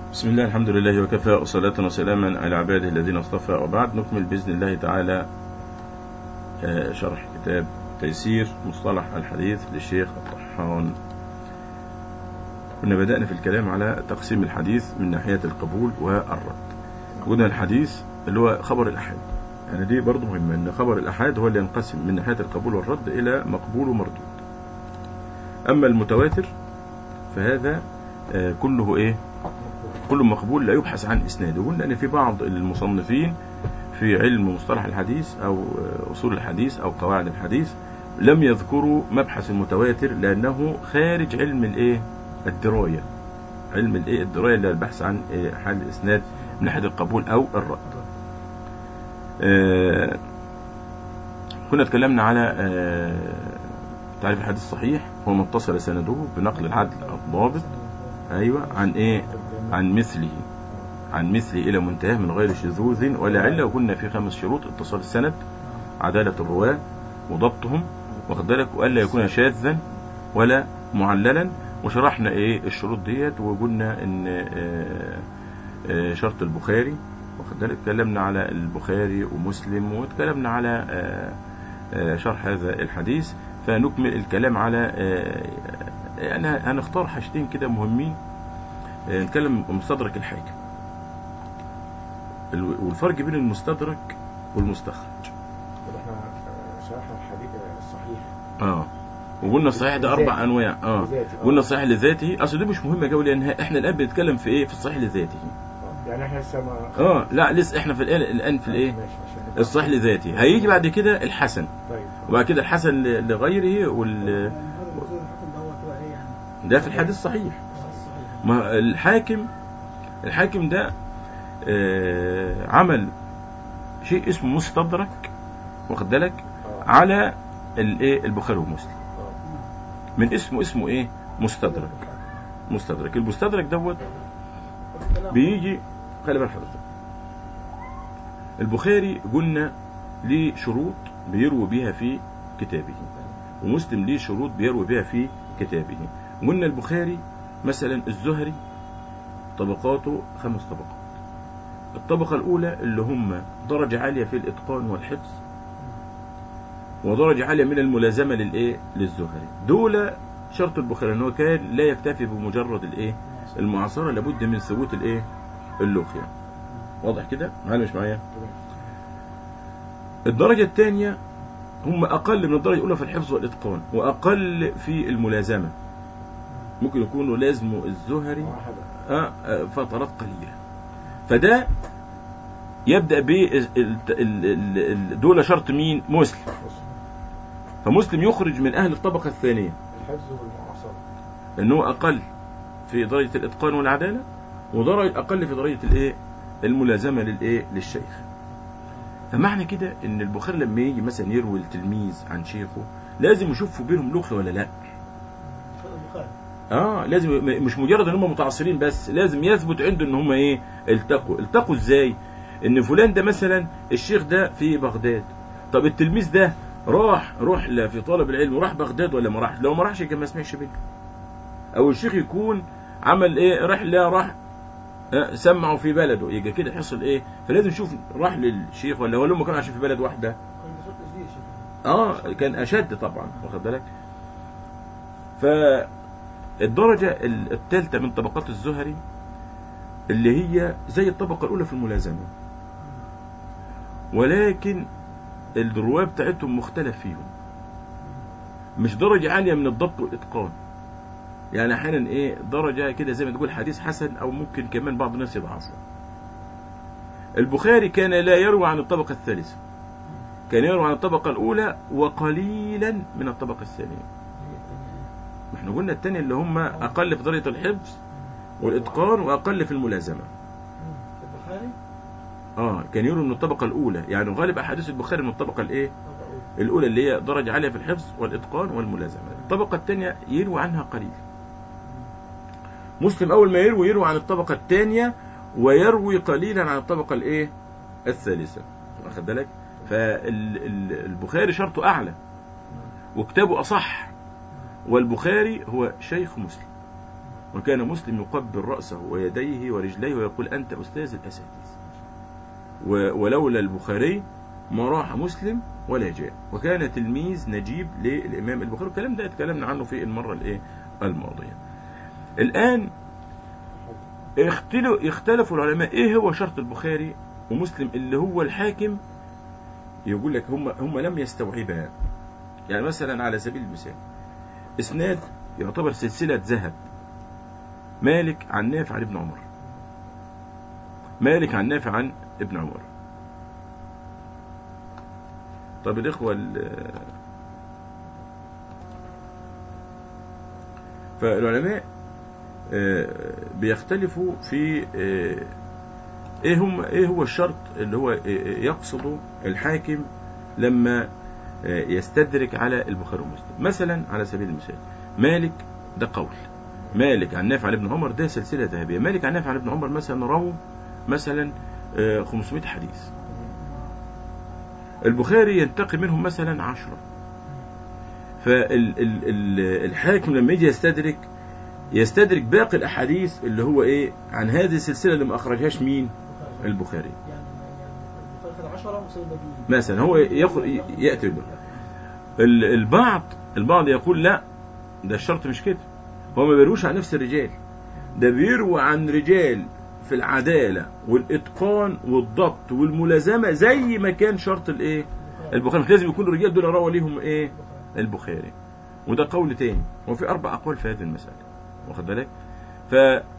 بسم الله الحمد لله وكفى وصلاة وسلاما على عباده الذين اصطفى وبعد نكمل بإذن الله تعالى آه، شرح كتاب تيسير مصطلح الحديث للشيخ الطحان كنا بدأنا في الكلام على تقسيم الحديث من ناحية القبول والرد قلنا الحديث اللي هو خبر الأحاد يعني دي برضه مهمة أن خبر الأحاد هو اللي ينقسم من ناحية القبول والرد إلى مقبول ومردود أما المتواتر فهذا آه، كله إيه كل مقبول لا يبحث عن إسناده قلنا أن في بعض المصنفين في علم مصطلح الحديث أو أصول الحديث أو قواعد الحديث لم يذكروا مبحث المتواتر لأنه خارج علم الإيه الدراية علم الإيه الدراية اللي هو البحث عن إيه حال الإسناد من ناحية القبول أو الرد آه كنا اتكلمنا على آه تعريف الحديث الصحيح هو ما اتصل سنده بنقل العدل الضابط أيوة عن إيه عن مثله عن مثله إلى منتهى من غير شذوذ ولا علة وقلنا في خمس شروط اتصال السند عدالة الرواة وضبطهم واخد بالك وألا يكون شاذا ولا معللا وشرحنا إيه الشروط ديت وقلنا إن آه، آه، شرط البخاري واخد بالك اتكلمنا على البخاري ومسلم واتكلمنا على آه، آه، شرح هذا الحديث فنكمل الكلام على آه، يعني هنختار حاجتين كده مهمين آه، نتكلم مستدرك الحاكم ال- والفرق بين المستدرك والمستخرج طب احنا آه، شرحنا الحديث الصحيح اه وقلنا الصحيح ده اربع لذاته. انواع اه لذاته. قلنا الصحيح لذاته اصل دي مش مهمه قوي لان احنا الان بنتكلم في ايه في الصحيح لذاته آه، يعني احنا لسه ما اه لا لسه احنا في الان الان في الايه ماشي عشان نبقى- الصحيح لذاته هيجي بعد كده الحسن طيب وبعد كده الحسن ل- لغيره وال هذا المفروض الحكم دوت هو ايه يعني؟ ده في الحديث الصحيح الصحيح. ما الحاكم الحاكم ده آه عمل شيء اسمه مستدرك واخد بالك آه. على الايه البخاري ومسلم آه. من اسمه اسمه ايه مستدرك مستدرك المستدرك دوت بيجي خلي بالك حضرتك البخاري قلنا ليه شروط بيروي بيها في كتابه ومسلم ليه شروط بيروي بيها في كتابه قلنا البخاري مثلا الزهري طبقاته خمس طبقات الطبقة الأولى اللي هم درجة عالية في الإتقان والحفظ ودرجة عالية من الملازمة للإيه للزهري دول شرط البخاري أنه كان لا يكتفي بمجرد الإيه المعاصرة لابد من ثبوت الإيه اللوخية واضح كده معايا مش معايا تمام. الدرجة الثانية هم أقل من الدرجة الأولى في الحفظ والإتقان وأقل في الملازمة ممكن يكونوا لازموا الزهري واحد آه، آه، فترات قليلة فده يبدأ ب دول شرط مين مسلم بص فمسلم يخرج من أهل الطبقة الثانية الحفظ والمعاصرة أنه أقل في درجة الإتقان والعدالة ودرجة أقل في درجة الإيه الملازمة للإيه للشيخ فمعنى كده ان البخاري لما يجي مثلا يروي التلميذ عن شيخه لازم يشوف بينهم لغه ولا لا البخاري اه لازم م- مش مجرد ان هم متعاصرين بس لازم يثبت عنده ان هم ايه التقوا التقوا ازاي ان فلان ده مثلا الشيخ ده في بغداد طب التلميذ ده راح رحله في طلب العلم وراح بغداد ولا ما راحش لو ما راحش يبقى ما سمعش منه او الشيخ يكون عمل ايه رحله راح آه، سمعوا في بلده يبقى كده حصل ايه فلازم نشوف راح للشيخ ولا هو لهم كانوا عايشين في بلد واحده كان بصوت تسجيل شيخ اه كان اشد طبعا واخد بالك فالدرجه الثالثه من طبقات الزهري اللي هي زي الطبقه الاولى في الملازمه ولكن الرواه بتاعتهم مختلف فيهم مش درجه عاليه من الضبط والاتقان يعني احيانا ايه درجه كده زي ما تقول حديث حسن او ممكن كمان بعض الناس يضعفه البخاري كان لا يروي عن الطبقه الثالثه كان يروي عن الطبقة الأولى وقليلا من الطبقة الثانية ما احنا قلنا الثانية اللي هم أقل في درجة الحفظ والإتقان وأقل في الملازمة البخاري اه كان يروي من الطبقة الأولى يعني غالب أحاديث البخاري من الطبقة الإيه الأولى اللي هي درجة عالية في الحفظ والإتقان والملازمة الطبقة الثانية يروي عنها قليل مسلم أول ما يروي يروي عن الطبقة الثانية ويروي قليلا عن الطبقة الإيه الثالثة واخد بالك فالبخاري شرطه أعلى وكتابه أصح والبخاري هو شيخ مسلم وكان مسلم يقبل رأسه ويديه ورجليه ويقول أنت أستاذ الأساتذة و- ولولا البخاري ما راح مسلم ولا جاء وكان تلميذ نجيب للإمام البخاري الكلام ده اتكلمنا عنه في المرة الإيه الماضية الآن اختلوا اختلفوا العلماء ايه هو شرط البخاري ومسلم اللي هو الحاكم يقول لك هم هم لم يستوعبها يعني مثلا على سبيل المثال اسناد يعتبر سلسلة ذهب مالك عن نافع عن ابن عمر مالك عن نافع عن ابن عمر طب الإخوة ال- فالعلماء آه، بيختلفوا في آه، ايه هم ايه هو الشرط اللي هو آه، يقصده الحاكم لما آه، يستدرك على البخاري ومسلم مثلا على سبيل المثال مالك ده قول مالك عن نافع عن ابن عمر ده سلسله ذهبيه مالك عن نافع عن ابن عمر مثلا روى مثلا آه، 500 حديث البخاري ينتقي منهم مثلا عشرة فالحاكم لما يجي يستدرك يستدرك باقي الاحاديث اللي هو ايه عن هذه السلسله اللي ما اخرجهاش مين البخاري البخاري يعني يعني البخاري خد 10 وسيد النبي مثلا هو ياخد ياتي به ال- البعض البعض يقول لا ده الشرط مش كده هو ما بيروش عن نفس الرجال ده بيروى عن رجال في العداله والاتقان والضبط والملازمه زي ما كان شرط الايه البخاري مش لازم يكون الرجال دول روى ليهم ايه البخاري وده قول تاني وفي اربع اقوال في هذه المساله واخد بالك ف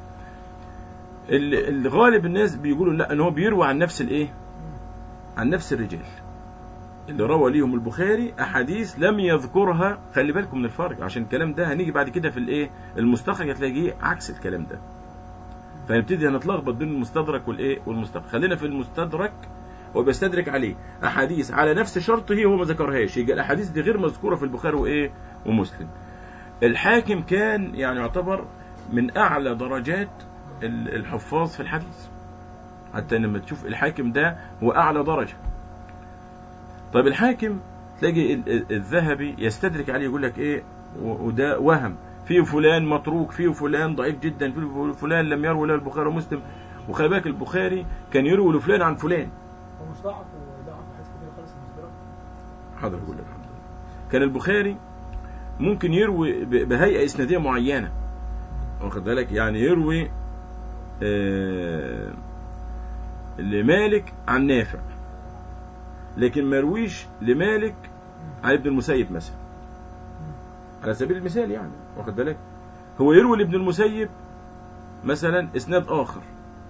ال- الغالب الناس بيقولوا لا ان هو بيروى عن نفس الايه عن نفس الرجال اللي روى ليهم البخاري احاديث لم يذكرها خلي بالكم من الفرق عشان الكلام ده هنيجي بعد كده في الايه المستخرج هتلاقيه عكس الكلام ده فنبتدي نتلخبط بين المستدرك والايه والمستخرج خلينا في المستدرك وبيستدرك عليه احاديث على نفس شرطه هو ما ذكرهاش يبقى الاحاديث دي غير مذكوره في البخاري وايه ومسلم الحاكم كان يعني يعتبر من اعلى درجات ال- الحفاظ في الحديث حتى لما تشوف الحاكم ده هو اعلى درجه طيب الحاكم تلاقي ال- ال- الذهبي يستدرك عليه يقول لك ايه و- وده وهم فيه فلان متروك فيه فلان ضعيف جدا فيه فلان لم يروي له البخاري ومسلم وخلي بالك البخاري كان يروي لفلان عن فلان هو مش ضعف وضعف حديث كتير خالص المسبرة حاضر اقول لك الحمد لله كان البخاري ممكن يروي ب- بهيئه اسناديه معينه واخد بالك يعني يروي آه، لمالك عن نافع لكن ما يرويش لمالك عن ابن المسيب مثلا على سبيل المثال يعني واخد بالك هو يروي لابن المسيب مثلا اسناد اخر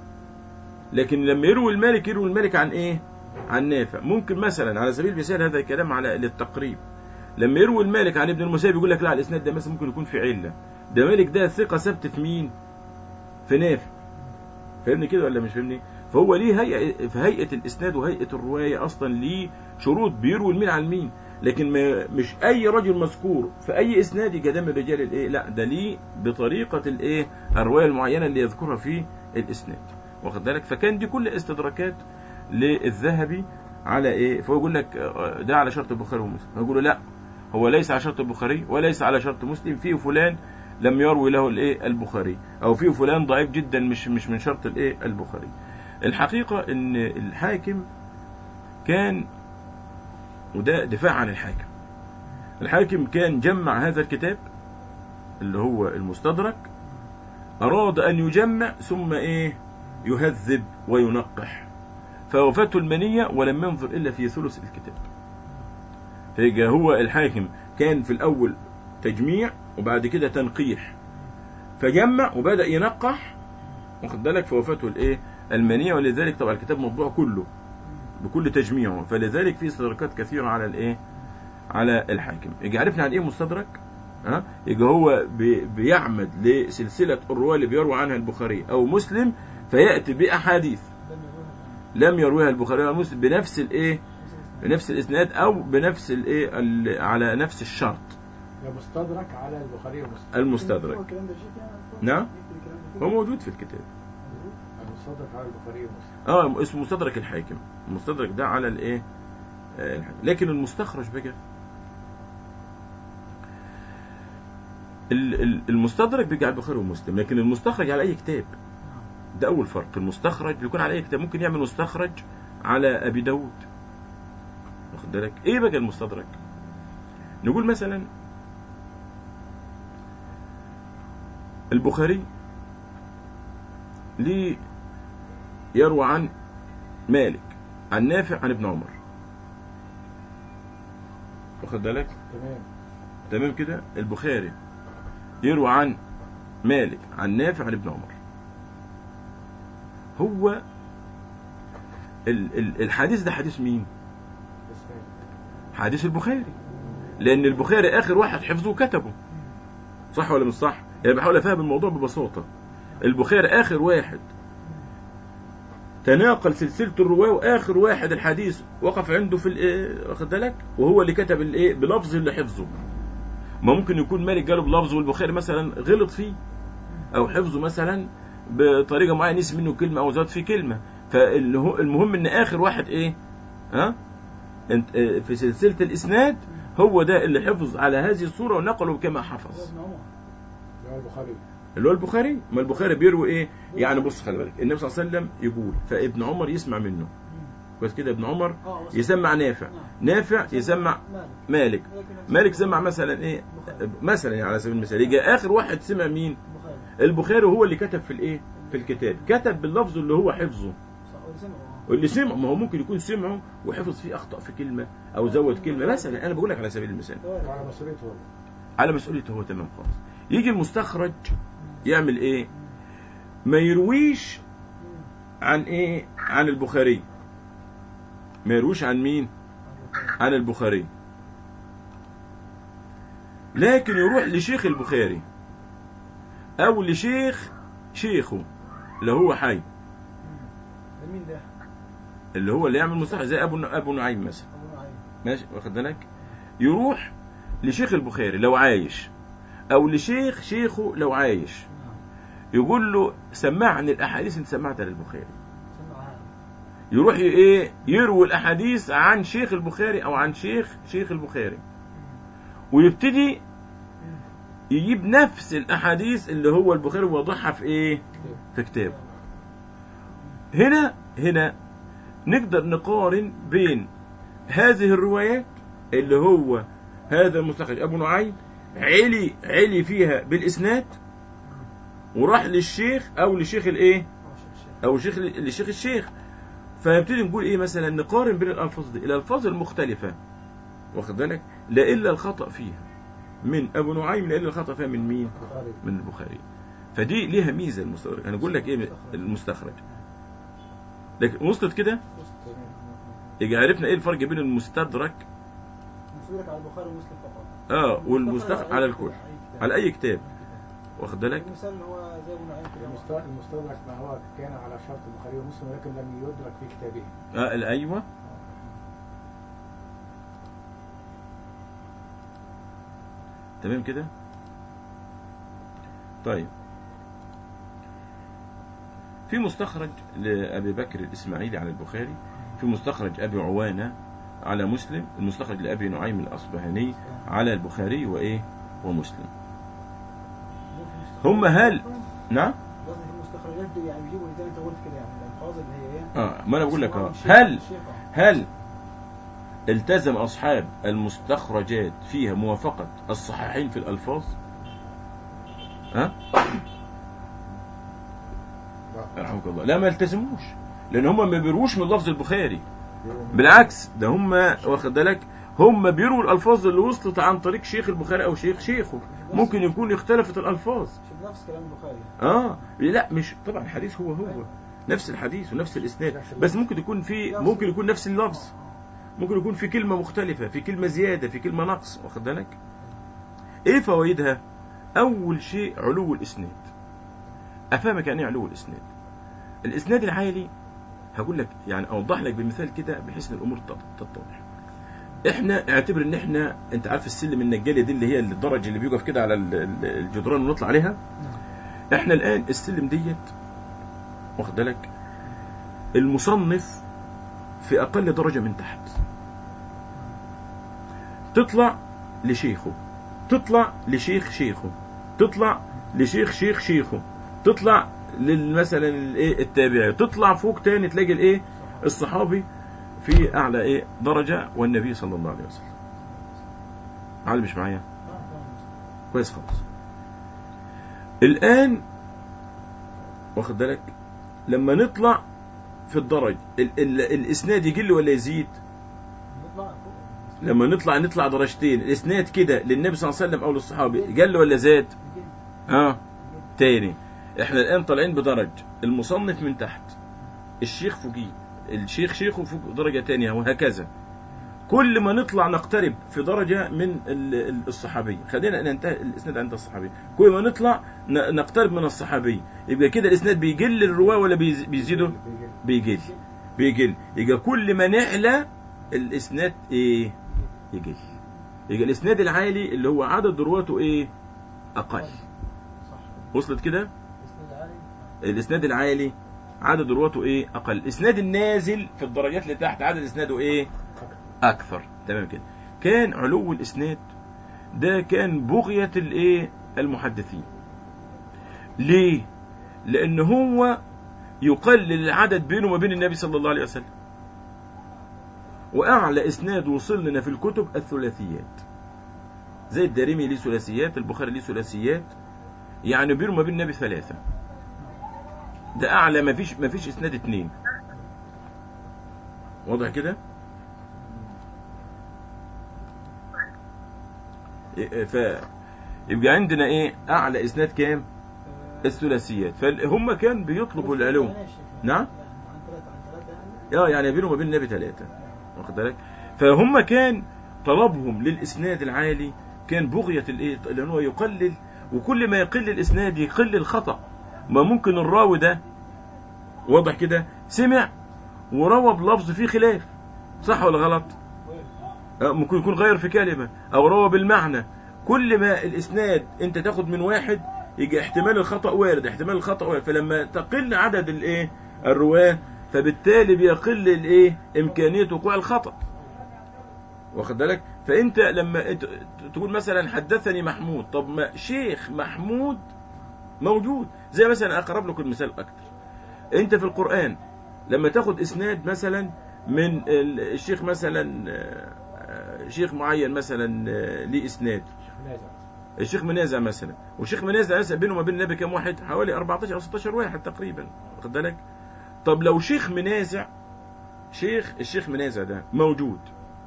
لكن لما يروي المالك يروي المالك عن ايه عن نافع ممكن مثلا على سبيل المثال هذا الكلام على للتقريب لما يروي المالك عن ابن المسيب يقول لك لا الاسناد ده مثلا ممكن يكون في عله ده مالك ده ثقه ثبت في مين في نافع فاهمني كده ولا مش فاهمني فهو ليه هيئه في هيئه الاسناد وهيئه الروايه اصلا ليه شروط بيروي المين عن مين لكن ما مش اي رجل مذكور في اي اسناد يجي ده من رجال الايه لا ده ليه بطريقه الايه الروايه المعينه اللي يذكرها في الاسناد واخد بالك فكان دي كل استدراكات للذهبي على ايه فهو يقول لك آه، ده على شرط البخاري ومسلم يقول له لا هو ليس على شرط البخاري وليس على شرط مسلم فيه فلان لم يروي له الايه البخاري او فيه فلان ضعيف جدا مش مش من شرط الايه البخاري الحقيقه ان الحاكم كان وده دفاع عن الحاكم الحاكم كان جمع هذا الكتاب اللي هو المستدرك أراد أن يجمع ثم إيه يهذب وينقح فوفاته المنية ولم ينظر إلا في ثلث الكتاب فيجي هو الحاكم كان في الأول تجميع وبعد كده تنقيح فجمع وبدأ ينقح واخد بالك فوفاته الإيه المنية ولذلك طبعا الكتاب مطبوع كله بكل تجميعه فلذلك في استدراكات كثيرة على الإيه على الحاكم يجي عرفنا عن إيه مستدرك ها يبقى هو بي- بيعمد لسلسلة الرواة اللي بيروى عنها البخاري أو مسلم فيأتي بأحاديث لم يروها لم يرويها البخاري أو مسلم بنفس الإيه بنفس الإسناد أو بنفس الإيه ال- على نفس الشرط ده مستدرك على البخاري ومسلم المستدرك الكلام ده شيء يعني نعم. يكتب الكلام ده كده. هو موجود في الكتاب المستدرك على البخاري ومسلم اه اسمه مستدرك الحاكم المستدرك ده على الايه آه، الحاكم. لكن المستخرج بقى ال- ال- المستدرك بيجي على البخاري ومسلم لكن المستخرج على اي كتاب ده اول فرق المستخرج بيكون على اي كتاب ممكن يعمل مستخرج على ابي داود واخد بالك ايه بقى المستدرك نقول مثلا البخاري ليه يروى عن مالك عن نافع عن ابن عمر واخد بالك تمام تمام كده البخاري يروى عن مالك عن نافع عن ابن عمر هو ال- ال- الحديث ده حديث مين اسمه حديث البخاري لان البخاري اخر واحد حفظه كتبه صح ولا مش صح يعني بحاول افهم الموضوع ببساطه البخاري اخر واحد تناقل سلسله الرواه واخر واحد الحديث وقف عنده في الايه واخد بالك وهو اللي كتب الايه بلفظ اللي حفظه ما ممكن يكون مالك قاله بلفظ والبخاري مثلا غلط فيه او حفظه مثلا بطريقه معينه نسي منه كلمه او زاد فيه كلمه فالمهم ان اخر واحد ايه ها انت اه، في سلسله الاسناد هو ده اللي حفظ على هذه الصوره ونقله كما هو حفظ ابن عمر اللي هو البخاري اللي هو البخاري ما البخاري بيروي ايه يعني بص خلي بالك النبي صلى الله عليه وسلم يقول فابن عمر يسمع منه كويس كده ابن عمر اه وصل. يسمع نافع نعم. نافع يسمع مالك مالك لكن- مالك سمع مثلا ايه مثلا يعني على سبيل المثال يجي اخر واحد سمع مين البخاري البخاري هو اللي كتب في الايه في الكتاب كتب باللفظ اللي هو حفظه صح واللي سمعه اه. واللي سمع ما هو ممكن يكون سمعه وحفظ فيه اخطا في كلمه او زود كلمه مثلا انا بقول لك على سبيل المثال وارد. وعلى مسؤوليته هو على مسؤوليته هو تمام خالص يجي المستخرج يعمل ايه ما يرويش مم. عن ايه عن البخاري ما يرويش عن مين عن البخاري لكن يروح لشيخ البخاري او لشيخ شيخه اللي هو حي مم. ده مين ده؟ اللي هو اللي يعمل مستخرج زي ابو ابو نعيم مثلا ابو نعيم ماشي واخد بالك يروح لشيخ البخاري لو عايش او لشيخ شيخه لو عايش نعم يقول له سمعني الاحاديث اللي سمعتها للبخاري سمع هذا يروح ي- ايه يروي الاحاديث عن شيخ البخاري او عن شيخ شيخ البخاري ويبتدي يجيب نفس الاحاديث اللي هو البخاري وضعها في ايه في كتابه هنا هنا نقدر نقارن بين هذه الروايات اللي هو هذا المستخرج ابو نعيم علي علي فيها بالاسناد وراح للشيخ او لشيخ الايه او شيخ لشيخ الشيخ فنبتدي نقول ايه مثلا نقارن بين الالفاظ دي الالفاظ المختلفه واخد بالك لا الا الخطا فيها من ابو نعيم لا الا الخطا فيها من مين البخاري من البخاري فدي ليها ميزه المستخرج انا اقول لك ايه المستخرج لكن وصلت كده تمام يجي عرفنا ايه الفرق بين المستدرك مسؤولك على البخاري ومسلم فقط اه والمستخرج على الكل على اي كتاب واخد بالك المثال اللي هو زي ابو نعيم كده المست- المستدرك ما هو كان على شرط البخاري ومسلم ولكن لم يدرك في كتابه آه ايوه تمام كده طيب في مستخرج لأبي بكر الإسماعيلي على البخاري في مستخرج أبي عوانة على مسلم المستخرج لأبي نعيم الأصبهاني على البخاري وإيه ومسلم هم هل نعم قصدي في المستخرجات دي يعني بيجيبوا زي ما انت قلت كده يعني الالفاظ اللي هي ايه آه ما أنا بقول لك أهو. الشيخ- هل الشيخ، آه. هل التزم أصحاب المستخرجات فيها موافقة الصحيحين في الألفاظ ها لا. رحمك الله لا ما التزموش لأن هم ما بيروش من لفظ البخاري بالعكس ده هم واخد بالك هم بيروا الألفاظ اللي وصلت عن طريق شيخ البخاري أو شيخ شيخه ممكن يكون اختلفت الألفاظ مش بنفس كلام البخاري اه لا مش طبعا الحديث هو هو نفس الحديث ونفس الاسناد بس ممكن يكون في ممكن يكون نفس اللفظ ممكن يكون في كلمه مختلفه في كلمه زياده في كلمه نقص واخد بالك ايه فوائدها اول شيء علو الاسناد افهمك يعني ايه علو الاسناد الاسناد العالي هقول لك يعني اوضح لك بمثال كده بحيث ان الامور تت- تتضح احنا اعتبر ان احنا انت عارف السلم النجاليه دي اللي هي الدرج اللي بيقف كده على ال- ال- الجدران ونطلع عليها احنا الان السلم ديت واخد بالك المصنف في اقل درجه من تحت تطلع لشيخه تطلع لشيخ شيخه تطلع لشيخ شيخ شيخه تطلع لل- مثلا الايه التابعي تطلع فوق تاني تلاقي الايه الصحابي في اعلى ايه درجه والنبي صلى الله عليه وسلم عالم مش معايا آه، آه. كويس خالص الآن واخد بالك لما نطلع في الدرج ال ال الإسناد يقل ولا يزيد نطلع فوق لما نطلع نطلع درجتين الإسناد كده للنبي صلى الله عليه وسلم أو للصحابي قل ولا زاد اه تاني احنا الآن طالعين بدرج المصنف من تحت الشيخ فوقيه الشيخ شيخه فوق درجة تانية وهكذا كل ما نطلع نقترب في درجة من ال- ال- الصحابي خلينا ننتهي الإسناد عند الصحابي كل ما نطلع ن- نقترب من الصحابي يبقى كده الإسناد بيقل الرواة ولا بيز- بيزيدوا بيقل بيقل يبقى كل ما نعلى الإسناد إيه يقل يبقى الإسناد العالي اللي هو عدد رواته إيه أقل صح وصلت كده اسند عالي الاسناد العالي عدد رواته ايه اقل الاسناد النازل في الدرجات اللي تحت عدد اسناده ايه اكثر تمام كده كان علو الاسناد ده كان بغية الايه المحدثين ليه لان هو يقلل العدد بينه وبين النبي صلى الله عليه وسلم واعلى اسناد وصل لنا في الكتب الثلاثيات زي الدارمي ليه ثلاثيات البخاري ليه ثلاثيات يعني بينه وبين النبي ثلاثة ده اعلى ما فيش ما فيش اسناد اتنين واضح كده إيه- ف يبقى عندنا ايه اعلى اسناد كام الثلاثيات فهم كان بيطلبوا العلوم نعم. عن ثلاثة عن ثلاثة يعني اه يعني بينهم وبين النبي ثلاثة واخد بالك فهم كان طلبهم للاسناد العالي كان بغية الايه لان هو يقلل وكل ما يقل الاسناد يقل الخطأ ما ممكن الراوي ده واضح كده سمع وروى بلفظ فيه خلاف صح ولا غلط آه، ممكن يكون غير في كلمة او روى بالمعنى كل ما الاسناد انت تاخد من واحد يجي احتمال الخطأ وارد احتمال الخطأ وارد فلما تقل عدد الايه الرواه فبالتالي بيقل الايه امكانية وقوع الخطأ واخد بالك فانت لما انت تقول مثلا حدثني محمود طب ما شيخ محمود موجود زي مثلا اقرب لكم المثال اكتر انت في القرآن لما تاخد اسناد مثلا من ال- الشيخ مثلا آه، آه، شيخ معين مثلا آه، ليه اسناد شيخ نازع الشيخ منازع مثلا والشيخ منازع مثلا بينه وما بين النبي كام واحد حوالي 14 او 16 واحد تقريبا واخد بالك طب لو شيخ منازع شيخ الشيخ منازع ده موجود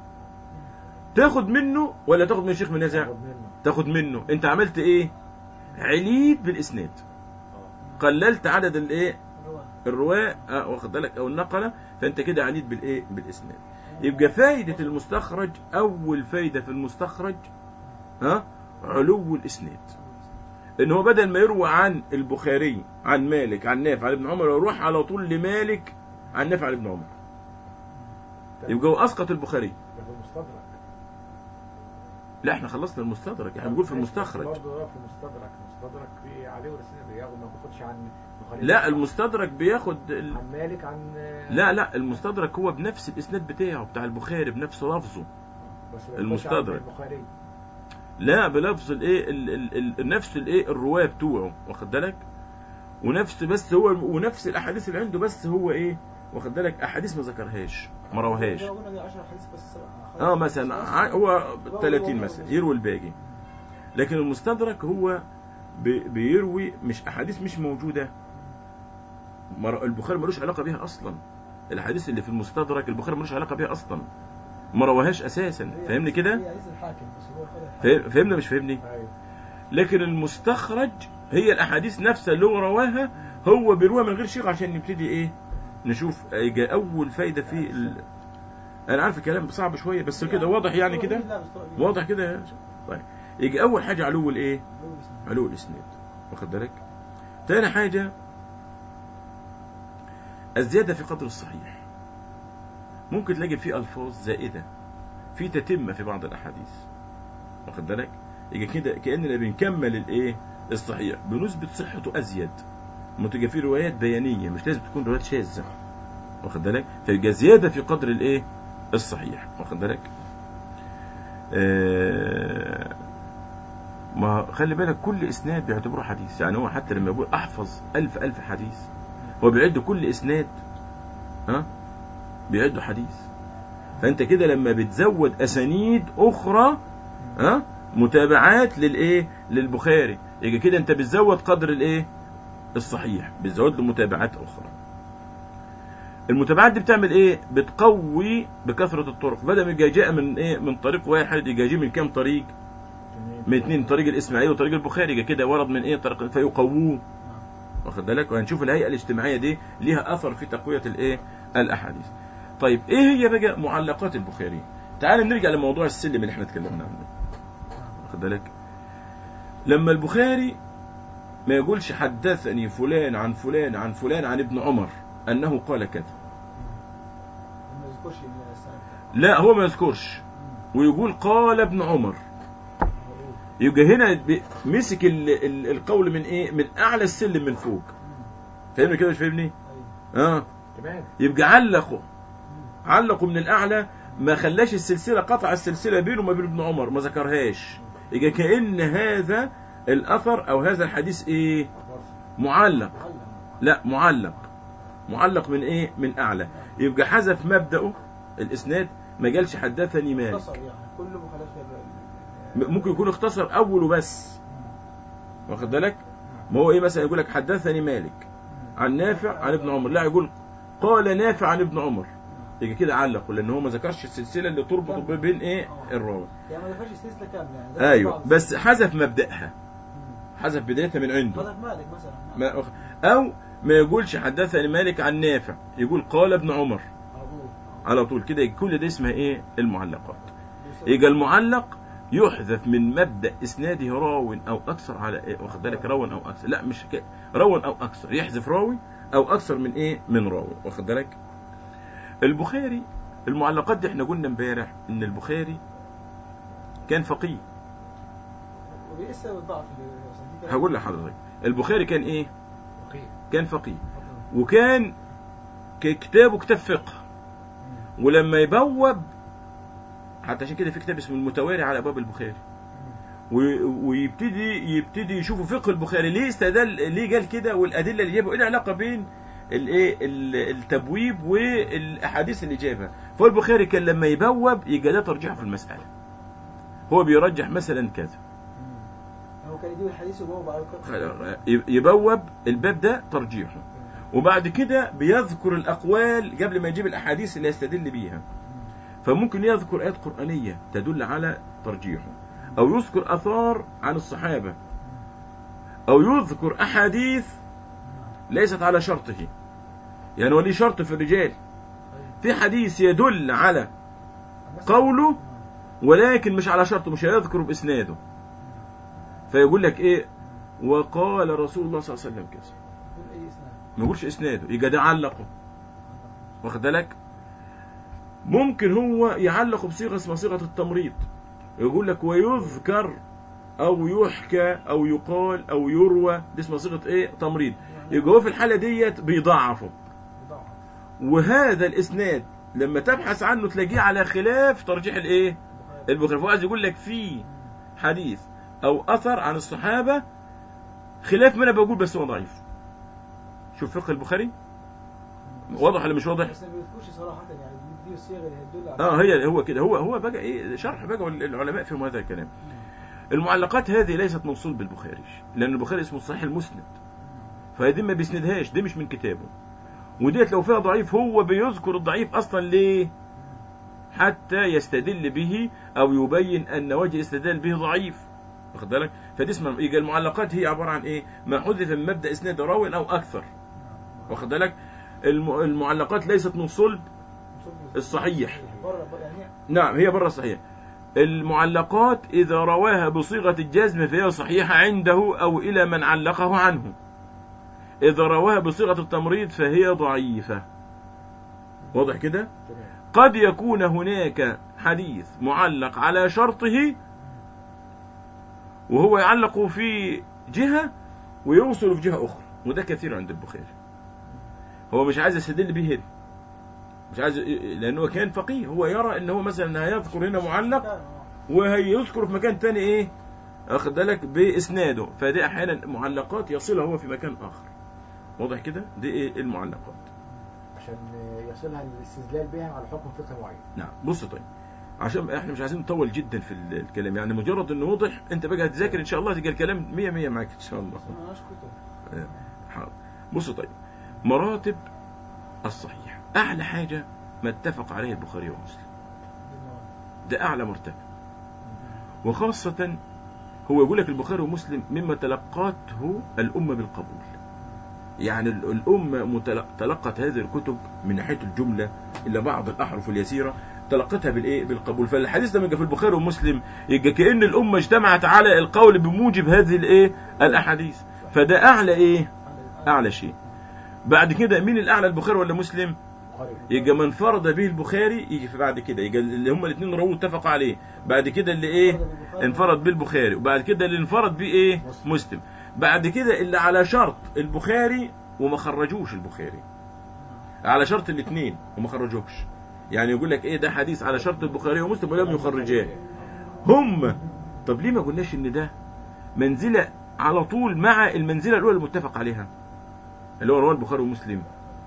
تاخد منه ولا تاخد من الشيخ منازع تاخد منه تاخد منه انت عملت ايه عليت بالاسناد اه قللت عدد الايه الرواة الرواة آه، واخد بالك او النقلة فانت كده عليت بالايه بالاسناد يبقى فايدة المستخرج اول فايدة في المستخرج ها علو الاسناد ان هو بدل ما يروى عن البخاري عن مالك عن نافع عن ابن عمر يروح على طول لمالك عن نافع عن ابن عمر يبقى هو اسقط البخاري ده في المستدرك لا احنا خلصنا المستدرك احنا بنقول في المستخرج برضه ده في المستدرك المستدرك في عليه ورسالة بياخد ما بياخدش عن البخاري لا المستدرك بياخد ال... عن مالك عن لا لا المستدرك هو بنفس الاسناد بتاعه بتاع البخاري بنفس لفظه بس ما المستدرك. بياخدش عن البخاري لا بلفظ الايه ال- ال- ال- نفس الايه الرواه بتوعه واخد بالك ونفس بس هو ونفس الاحاديث اللي عنده بس هو ايه واخد بالك احاديث ما ذكرهاش ما رواهاش قلنا دي 10 حديث بس اه مثلا ع- هو 30 مثلا يروي الباقي لكن المستدرك هو بي- بيروي مش احاديث مش موجوده مر- البخاري ملوش علاقه بيها اصلا الاحاديث اللي في المستدرك البخاري ملوش علاقه بيها اصلا ما رواهاش اساسا فاهمني كده هي عايز الحاكم بس هو خد الحاكم فاهم- فهمنا مش فاهمني ايوه لكن المستخرج هي الاحاديث نفسها اللي هو رواها هو بيروها من غير شيخ عشان نبتدي ايه نشوف يجي اول فايده في ال... انا عارف الكلام صعب شويه بس كده واضح يعني كده لا، بس طبعاً. واضح كده يا شيخ؟ طيب يجي اول حاجه علو الايه هو اسمه. علو الاسناد واخد بالك تاني حاجه الزياده في قدر الصحيح ممكن تلاقي فيه الفاظ زائده في تتمه في بعض الاحاديث واخد بالك يجي كده كاننا بنكمل الايه الصحيح بنثبت صحته ازيد ما تبقى فيه روايات بيانيه مش لازم تكون روايات شاذه واخد بالك فيبقى زياده في قدر الايه الصحيح واخد بالك آه ما خلي بالك كل اسناد بيعتبره حديث يعني هو حتى لما يقول احفظ الف الف حديث هو بيعد كل اسناد ها بيعده حديث فانت كده لما بتزود اسانيد اخرى ها متابعات للايه للبخاري يبقى كده انت بتزود قدر الايه الصحيح بتزود له متابعات اخرى المتابعات دي بتعمل ايه بتقوي بكثره الطرق بدل ما يبقى جاء من ايه من طريق واحد يبقى جاي من كام طريق من اثنين طريق الاسماعيلي وطريق البخاري يبقى كده ورد من ايه طريق فيقووه واخد بالك وهنشوف الهيئه الاجتماعيه دي ليها اثر في تقويه الايه الاحاديث طيب ايه هي بقى معلقات البخاري تعال نرجع لموضوع السلم اللي احنا اتكلمنا عنه واخد بالك لما البخاري ما يقولش حدثني فلان عن فلان عن فلان عن ابن عمر انه قال كذا ما يذكرش ان السنه لا هو ما يذكرش ويقول قال ابن عمر يبقى هنا بي- مسك ال- ال- القول من ايه من اعلى السلم من فوق فاهمني كده مش فاهمني ايوه اه تمام يبقى علقوا علقوا من الاعلى ما خلاش السلسله قطع السلسله بينه وما بين ابن عمر ما ذكرهاش يبقى كان هذا الاثر او هذا الحديث ايه معلق معلم لا معلق معلق من ايه من اعلى يبقى حذف مبدأه الاسناد ما قالش حدثني مالك اختصر يعني كله بخلاف م- ممكن يكون اختصر اوله بس واخد بالك ما هو ايه مثلا يقول لك حدثني مالك عن نافع عن ابن عمر لا يقول قال نافع عن ابن عمر يبقى كده علق لان هو ما ذكرش السلسله اللي تربط بين ايه الراوي يعني ما دفعش السلسله كامله يعني زي ايوه بعض. بس حذف مبدأها مم. حذف بدايتها من عنده حضرتك مالك مثلا ما او ما يقولش حدثني مالك عن نافع يقول قال ابن عمر على طول على طول كده كل ده اسمها ايه المعلقات يبقى المعلق يحذف من مبدا اسناده راو او اكثر على إيه؟ واخد بالك راو او اكثر لا مش كده راو او اكثر يحذف راوي او اكثر من ايه من راوي واخد بالك البخاري المعلقات دي احنا قلنا امبارح ان البخاري كان فقيه وايه السبب الضعف اللي وصلت ليه؟ هقول لحضرتك البخاري كان ايه وقيل كان فقيه وكان ك- كتابه كتاب فقه ولما يبوب حتى عشان كده في كتاب اسمه المتواري على ابواب البخاري و- ويبتدي يبتدي يشوفوا فقه البخاري ليه استدل ليه قال كده والادله اللي جابها ايه العلاقه بين الايه ال- التبويب والاحاديث اللي جابها فهو البخاري كان لما يبوب يبقى ده ترجيح في المساله هو بيرجح مثلا كذا هو كان يجيب الحديث وهو بعد كده يبوب الباب ده ترجيحه وبعد كده بيذكر الأقوال قبل ما يجيب الأحاديث اللي يستدل بيها فممكن يذكر آيات قرآنية تدل على ترجيحه أو يذكر أثار عن الصحابة أو يذكر أحاديث ليست على شرطه يعني هو ليه شرط في الرجال في حديث يدل على قوله ولكن مش على شرطه مش هيذكره بإسناده فيقول لك إيه وقال رسول الله صلى الله عليه وسلم كذا بدون اي اسناد ما يقولش اسناده يبقى ده علقه واخد بالك ممكن هو يعلق بصيغه اسمها صيغه التمريض يقول لك ويذكر او يحكى او يقال او يروى دي اسمها صيغه ايه تمريض يبقى هو في الحاله ديت بيضعفه ضعف وهذا الاسناد لما تبحث عنه تلاقيه على خلاف ترجيح الايه البخاري فهو عايز يقول لك في حديث او اثر عن الصحابه خلاف ما انا بقول بس هو ضعيف شوف فقه البخاري واضح ولا مش واضح بس ما بيذكرش صراحه يعني دي الصيغه اللي هتدل على اه هي هو كده هو هو بقى ايه شرح بقى العلماء فيهم هذا الكلام المعلقات هذه ليست من صلب البخاري لان البخاري اسمه الصحيح المسند فدي ما بيسندهاش دي مش من كتابه وديت لو فيها ضعيف هو بيذكر الضعيف اصلا ليه حتى يستدل به او يبين ان وجه الاستدلال به ضعيف واخد بالك فدي اسمها يبقى المعلقات هي عباره عن ايه ما حذف من مبدا اسناد راو او اكثر واخد بالك الم- المعلقات ليست من صلب الصحيح. بره بره يعني نعم هي بره الصحيح المعلقات إذا رواها بصيغة الجزم فهي صحيحة عنده أو إلى من علقه عنه إذا رواها بصيغة التمريض فهي ضعيفة واضح كده تمام قد يكون هناك حديث معلق على شرطه وهو يعلق في جهة ويوصل في جهة أخرى وده كثير عند البخاري هو مش عايز يستدل به هنا مش عايز لأنه كان فقيه هو يرى أنه مثلا هيذكر هنا معلق كان، آه. وهيذكر في مكان تاني ايه واخد بالك باسناده فدي احيانا معلقات يصلها هو في مكان اخر واضح كده دي ايه المعلقات عشان يصلها الاستدلال بها على حكم فقهي معين نعم بص طيب عشان احنا مش عايزين نطول جدا في ال- الكلام يعني مجرد انه وضح انت بقى هتذاكر ان شاء الله تلقى الكلام 100 100 معاك ان شاء الله ما معناش كتب حاضر بص طيب مراتب الصحيح اعلى حاجه ما اتفق عليه البخاري ومسلم دي المواد. ده اعلى مرتبه وخاصه هو يقول لك البخاري ومسلم مما تلقته الامه بالقبول يعني ال- الامه متل- تلقت هذه الكتب من ناحيه الجمله الا بعض الاحرف اليسيره تلقتها بالايه بالقبول فالحديث لما يجي في البخاري ومسلم يبقى كان الامه اجتمعت على القول بموجب هذه الايه الاحاديث فده اعلى ايه اعلى شيء بعد كده مين الاعلى البخاري ولا مسلم البخاري يبقى من فرض به البخاري يجي في بعد كده يبقى اللي هم الاثنين رووا اتفقوا عليه بعد كده اللي ايه انفرد بالبخاري وبعد كده اللي انفرد بيه ايه مسلم. مسلم بعد كده اللي على شرط البخاري وما خرجوش البخاري على شرط الاثنين وما خرجوش يعني يقول لك ايه ده حديث على شرط البخاري ومسلم ولم يخرجاه هم طب ليه ما قلناش ان ده منزله على طول مع المنزله الاولى المتفق عليها اللي هو رواه البخاري ومسلم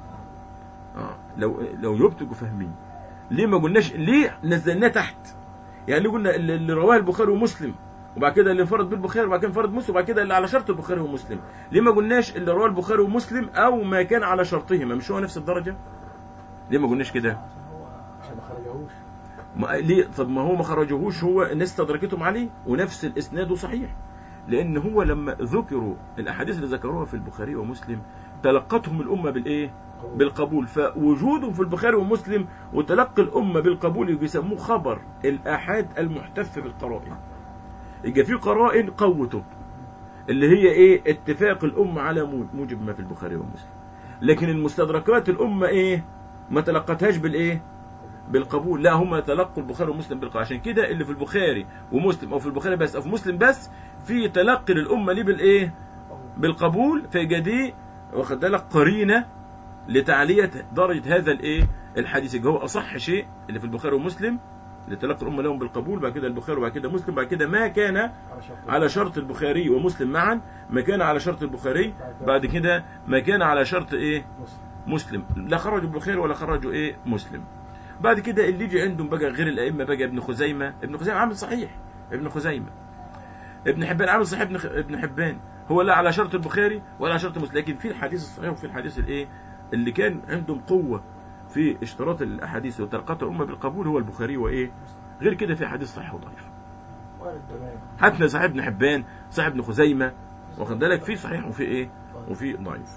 اه لو لو يبتقوا فاهمين ليه ما قلناش ليه نزلناه تحت يعني ليه قلنا اللي اللي رواه البخاري ومسلم وبعد كده اللي انفرد بالبخاري وبعد كده انفرد مسلم وبعد كده اللي على شرط البخاري ومسلم ليه ما قلناش اللي رواه البخاري ومسلم او ما كان على شرطهما مش هو نفس الدرجه ليه ما قلناش كده عشان هو عشان ما خرجهوش ما ليه طب ما هو ما خرجوهوش هو الناس استدركتهم عليه ونفس الاسناد صحيح لان هو لما ذكروا الاحاديث اللي ذكروها في البخاري ومسلم تلقتهم الامه بالايه بالقبول فوجودهم في البخاري ومسلم وتلقي الامه بالقبول بيسموه خبر الاحاد المحتف بالقرائن يبقى في قرائن قوته اللي هي ايه اتفاق الامه على مو- موجب ما في البخاري ومسلم لكن المستدركات الامه ايه ما تلقتهاش بالايه بالقبول لا هم تلقوا البخاري ومسلم بالقبول عشان كده اللي في البخاري ومسلم او في البخاري بس او في مسلم بس في تلقي للامه ليه بالايه بالقبول فيبقى دي واخد بالك قرينه لتعليه درجه هذا الايه الحديث يبقى هو اصح شيء اللي في البخاري ومسلم لتلقي الامه لهم بالقبول بعد كده البخاري وبعد كده مسلم بعد كده ما كان على شرط على شرط البخاري ومسلم معا ما كان على شرط البخاري بعد كده ما كان على شرط ايه مسلم مسلم لا خرجوا البخاري ولا خرجوا ايه مسلم بعد كده اللي يجي عندهم بقى غير الائمه بقى ابن خزيمه ابن خزيمه عامل صحيح ابن خزيمه ابن حبان عامل صحيح ابن خ- ابن حبان هو لا على شرط البخاري ولا على شرط مسلم لكن في الحديث الصحيح وفي الحديث الايه اللي كان عندهم قوه في اشتراط الاحاديث وتلقات الامه بالقبول هو البخاري وايه غير كده في حديث صحيح وضعيف وارد تمام حتى صحيح ابن حبان صحيح ابن خزيمه واخد بالك في صحيح وفي ايه وفي ضعيف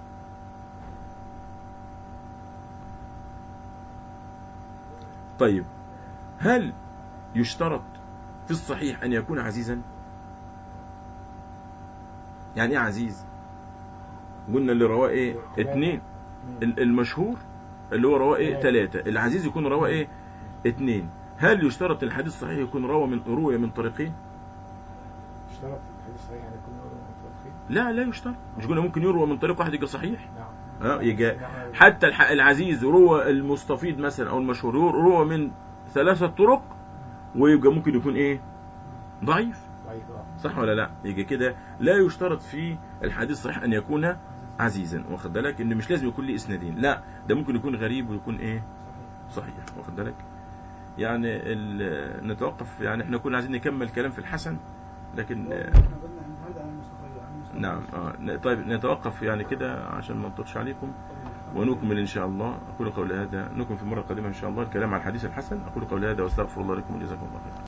طيب هل يشترط في الصحيح ان يكون عزيزا يعني ايه عزيز قلنا اللي رواه ايه اتنين ال- المشهور اللي هو رواه ايه ثلاثة العزيز يكون رواه ايه اتنين هل يشترط الحديث الصحيح يكون روى من روي من طريقين اشترط الحديث صحيح ان يكون متوفي لا لا يشترط مش قلنا ممكن يروى من طريق واحد يبقى صحيح نعم ها يجي نعم. حتى الح- العزيز روى المستفيض مثلا او المشهور روى من ثلاثة طرق ويبقى ممكن يكون ايه ضعيف ضعيف اه صح ولا لا يجي كده لا يشترط في الحديث الصحيح ان يكون عزيزا واخد بالك ان مش لازم يكون ليه اسنادين لا ده ممكن يكون غريب ويكون ايه صحيح واخد بالك يعني ال- نتوقف يعني احنا كنا عايزين نكمل كلام في الحسن لكن آه، احنا قلنا النهارده عن المستقيم عن المستقيم. نعم اه ن- طيب نتوقف يعني كده عشان ما نطولش عليكم ونكمل ان شاء الله اقول قولي هذا نكمل في المره القادمه ان شاء الله الكلام عن الحديث الحسن اقول قولي هذا واستغفر الله لكم وجزاكم الله خيرا